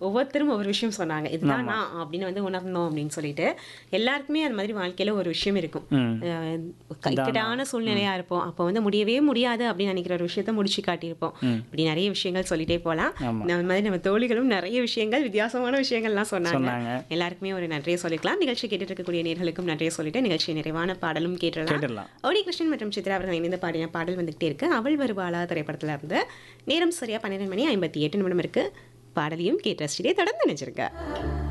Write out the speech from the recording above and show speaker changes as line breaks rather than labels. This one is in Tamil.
ஒவ்வொருத்தரும் ஒவ்வொரு விஷயம் சொன்னாங்க இதுதான் நான் அப்படின்னு வந்து உணர்ந்தோம் அப்படின்னு சொல்லிட்டு எல்லாருக்குமே அது மாதிரி வாழ்க்கையில ஒரு விஷயம் இருக்கும்
ம்.
அஹ் இக்கட்டான சூழ்நிலையா இருப்போம் அப்போ வந்து முடியவே முடியாது அப்படின்னு நினைக்கிற ஒரு விஷயத்த முடிச்சு காட்டியிருப்போம் இப்படி நிறைய விஷயங்கள் சொல்லிட்டே போலாம்
ஆமா.
நம்ம மாதிரி நம்ம தோழிகளும் நிறைய விஷயங்கள் வித்தியாசமான விஷயங்கள்லாம் சொன்னாங்க
சொன்னாங்க.
எல்லாருக்குமே ஒரு நன்றியை சொல்லிக்கலாம் நிகழ்ச்சி கேட்டுட்டு இருக்கக்கூடிய நேர்களுக்கும் நன்றியை சொல்லிட்டு நிகழ்ச்சி நிறைவான பாடலும் கேட்டுடலாம்
கேட்டுடலாம்
ஓடி கிருஷ்ணன் மற்றும் சித்ரா அவர்கள் இணைந்து பாடின பாடல் வந்துகிட்டே இருக்கு அவள் வருவாளா திரைப்படத்துல இருந்து நேரம் சரியா பன்னிரெண்டு மணி ஐம்பத்தி எட்டு நிமிடம் இருக்கு பாடலையும் கேட்டு ரசிச்சிட்டே தொடர்ந்து நினைச்சிருக்க